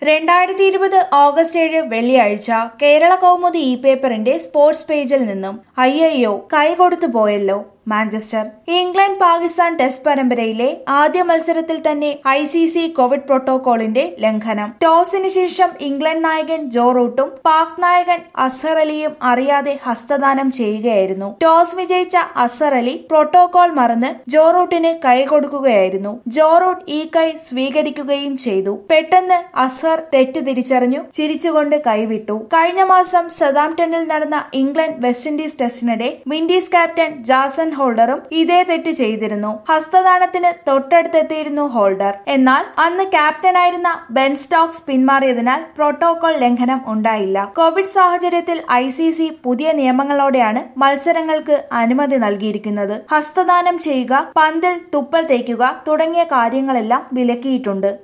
രണ്ടായിരത്തി ഇരുപത് ഓഗസ്റ്റ് ഏഴ് വെള്ളിയാഴ്ച കേരള കൗമുദി ഇ പേപ്പറിന്റെ സ്പോർട്സ് പേജിൽ നിന്നും അയ്യയ്യോ കൈകൊടുത്തു പോയല്ലോ മാഞ്ചസ്റ്റർ ഇംഗ്ലണ്ട് പാകിസ്ഥാൻ ടെസ്റ്റ് പരമ്പരയിലെ ആദ്യ മത്സരത്തിൽ തന്നെ ഐ സി സി കോവിഡ് പ്രോട്ടോകോളിന്റെ ലംഘനം ടോസിന് ശേഷം ഇംഗ്ലണ്ട് നായകൻ ജോ റൂട്ടും പാക് നായകൻ അസർ അലിയും അറിയാതെ ഹസ്തദാനം ചെയ്യുകയായിരുന്നു ടോസ് വിജയിച്ച അസർ അലി പ്രോട്ടോകോൾ മറന്ന് ജോ റൂട്ടിന് കൈ കൊടുക്കുകയായിരുന്നു ജോ റൂട്ട് ഈ കൈ സ്വീകരിക്കുകയും ചെയ്തു പെട്ടെന്ന് അസർ തെറ്റ് തിരിച്ചറിഞ്ഞു ചിരിച്ചുകൊണ്ട് കൈവിട്ടു കഴിഞ്ഞ മാസം സതാംപ്ടണിൽ നടന്ന ഇംഗ്ലണ്ട് വെസ്റ്റ് ഇൻഡീസ് ടെസ്റ്റിനിടെ വിൻഡീസ് ക്യാപ്റ്റൻ ജാസൻ ഹോൾഡറും ഇതേ തെറ്റ് ചെയ്തിരുന്നു ഹസ്തദാനത്തിന് തൊട്ടടുത്തെത്തിയിരുന്നു ഹോൾഡർ എന്നാൽ അന്ന് ക്യാപ്റ്റനായിരുന്ന ബെൻ സ്റ്റോക്സ് പിന്മാറിയതിനാൽ പ്രോട്ടോകോൾ ലംഘനം ഉണ്ടായില്ല കോവിഡ് സാഹചര്യത്തിൽ ഐ സി സി പുതിയ നിയമങ്ങളോടെയാണ് മത്സരങ്ങൾക്ക് അനുമതി നൽകിയിരിക്കുന്നത് ഹസ്തദാനം ചെയ്യുക പന്തിൽ തുപ്പൽ തേക്കുക തുടങ്ങിയ കാര്യങ്ങളെല്ലാം വിലക്കിയിട്ടുണ്ട്